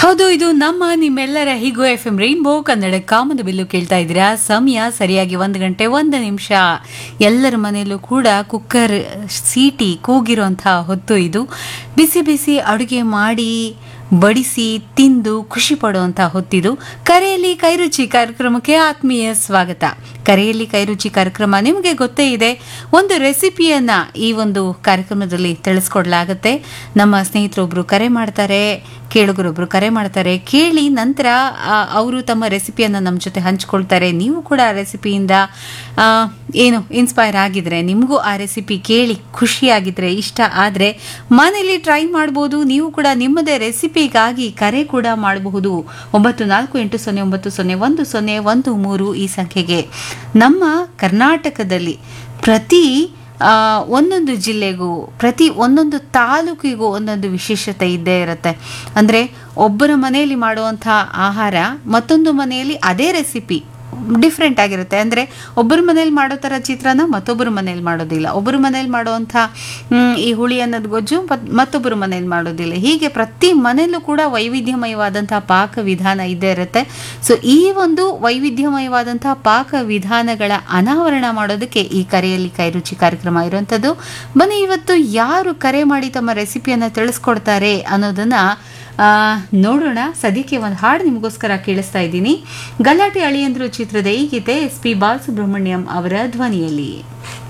ಹೌದು ಇದು ನಮ್ಮ ನಿಮ್ಮೆಲ್ಲರ ಹೀಗೋ ಎಫ್ ಎಂ ರೈನ್ಬೋ ಕನ್ನಡ ಕಾಮದ ಬಿಲ್ಲು ಕೇಳ್ತಾ ಇದ್ದೀರಾ ಸಮಯ ಸರಿಯಾಗಿ ಒಂದು ಗಂಟೆ ಒಂದು ನಿಮಿಷ ಎಲ್ಲರ ಮನೆಯಲ್ಲೂ ಕೂಡ ಕುಕ್ಕರ್ ಸೀಟಿ ಕೂಗಿರುವಂತಹ ಹೊತ್ತು ಇದು ಬಿಸಿ ಬಿಸಿ ಅಡುಗೆ ಮಾಡಿ ಬಡಿಸಿ ತಿಂದು ಖುಷಿ ಪಡುವಂಥ ಹೊತ್ತಿದು ಕರೆಯಲ್ಲಿ ಕೈರುಚಿ ಕಾರ್ಯಕ್ರಮಕ್ಕೆ ಆತ್ಮೀಯ ಸ್ವಾಗತ ಕರೆಯಲ್ಲಿ ಕೈರುಚಿ ಕಾರ್ಯಕ್ರಮ ನಿಮಗೆ ಗೊತ್ತೇ ಇದೆ ಒಂದು ರೆಸಿಪಿಯನ್ನ ಈ ಒಂದು ಕಾರ್ಯಕ್ರಮದಲ್ಲಿ ತಿಳಿಸ್ಕೊಡ್ಲಾಗತ್ತೆ ನಮ್ಮ ಸ್ನೇಹಿತರೊಬ್ರು ಕರೆ ಮಾಡ್ತಾರೆ ಕೇಳುಗರೊಬ್ರು ಕರೆ ಮಾಡ್ತಾರೆ ಕೇಳಿ ನಂತರ ಅವರು ತಮ್ಮ ರೆಸಿಪಿಯನ್ನು ನಮ್ಮ ಜೊತೆ ಹಂಚ್ಕೊಳ್ತಾರೆ ನೀವು ಕೂಡ ಆ ರೆಸಿಪಿಯಿಂದ ಆ, ಏನು ಇನ್ಸ್ಪೈರ್ ಆಗಿದ್ರೆ ನಿಮಗೂ ಆ ರೆಸಿಪಿ ಕೇಳಿ ಖುಷಿಯಾಗಿದ್ರೆ ಇಷ್ಟ ಆದರೆ ಮನೇಲಿ ಟ್ರೈ ಮಾಡ್ಬೋದು ನೀವು ಕೂಡ ನಿಮ್ಮದೇ ರೆಸಿಪಿಗಾಗಿ ಕರೆ ಕೂಡ ಮಾಡಬಹುದು ಒಂಬತ್ತು ನಾಲ್ಕು ಎಂಟು ಸೊನ್ನೆ ಒಂಬತ್ತು ಸೊನ್ನೆ ಒಂದು ಸೊನ್ನೆ ಒಂದು ಮೂರು ಈ ಸಂಖ್ಯೆಗೆ ನಮ್ಮ ಕರ್ನಾಟಕದಲ್ಲಿ ಪ್ರತಿ ಆ, ಒಂದೊಂದು ಜಿಲ್ಲೆಗೂ ಪ್ರತಿ ಒಂದೊಂದು ತಾಲೂಕಿಗೂ ಒಂದೊಂದು ವಿಶೇಷತೆ ಇದ್ದೇ ಇರುತ್ತೆ ಅಂದರೆ ಒಬ್ಬರ ಮನೆಯಲ್ಲಿ ಮಾಡುವಂಥ ಆಹಾರ ಮತ್ತೊಂದು ಮನೆಯಲ್ಲಿ ಅದೇ ರೆಸಿಪಿ ಡಿಫ್ರೆಂಟ್ ಆಗಿರುತ್ತೆ ಅಂದರೆ ಒಬ್ಬರ ಮನೇಲಿ ಮಾಡೋ ಥರ ಚಿತ್ರಾನ್ನ ಮತ್ತೊಬ್ಬರ ಮನೇಲಿ ಮಾಡೋದಿಲ್ಲ ಒಬ್ಬರ ಮನೇಲಿ ಮಾಡುವಂಥ ಮ್, ಈ ಹುಳಿ ಅನ್ನೋದು ಗೊಜ್ಜು ಮತ್- ಮತ್ತೊಬ್ಬರ ಮನೇಲಿ ಮಾಡೋದಿಲ್ಲ ಹೀಗೆ ಪ್ರತಿ ಮನೆಯಲ್ಲೂ ಕೂಡ ವೈವಿಧ್ಯಮಯವಾದಂತಹ ಪಾಕ ವಿಧಾನ ಇದ್ದೇ ಇರುತ್ತೆ ಸೊ ಈ ಒಂದು ವೈವಿಧ್ಯಮಯವಾದಂತಹ ಪಾಕ ವಿಧಾನಗಳ ಅನಾವರಣ ಮಾಡೋದಕ್ಕೆ ಈ ಕರೆಯಲ್ಲಿ ಕೈರುಚಿ ಕಾರ್ಯಕ್ರಮ ಇರುವಂಥದ್ದು ಬನ್ನಿ ಇವತ್ತು ಯಾರು ಕರೆ ಮಾಡಿ ತಮ್ಮ ರೆಸಿಪಿಯನ್ನು ತಿಳಿಸ್ಕೊಡ್ತಾರೆ ಅನ್ನೋದನ್ನ ಆ, ನೋಡೋಣ ಸದ್ಯಕ್ಕೆ ಒಂದು ಹಾಡು ನಿಮಗೋಸ್ಕರ ಕೇಳಿಸ್ತಾ ಇದ್ದೀನಿ ಗಲಾಟೆ ಅಳಿಯಂದ್ರು ಚಿತ್ರದ ಈ ಗೀತೆ ಎಸ್ ಪಿ ಬಾಲಸುಬ್ರಹ್ಮಣ್ಯಂ ಅವರ ಧ್ವನಿಯಲ್ಲಿ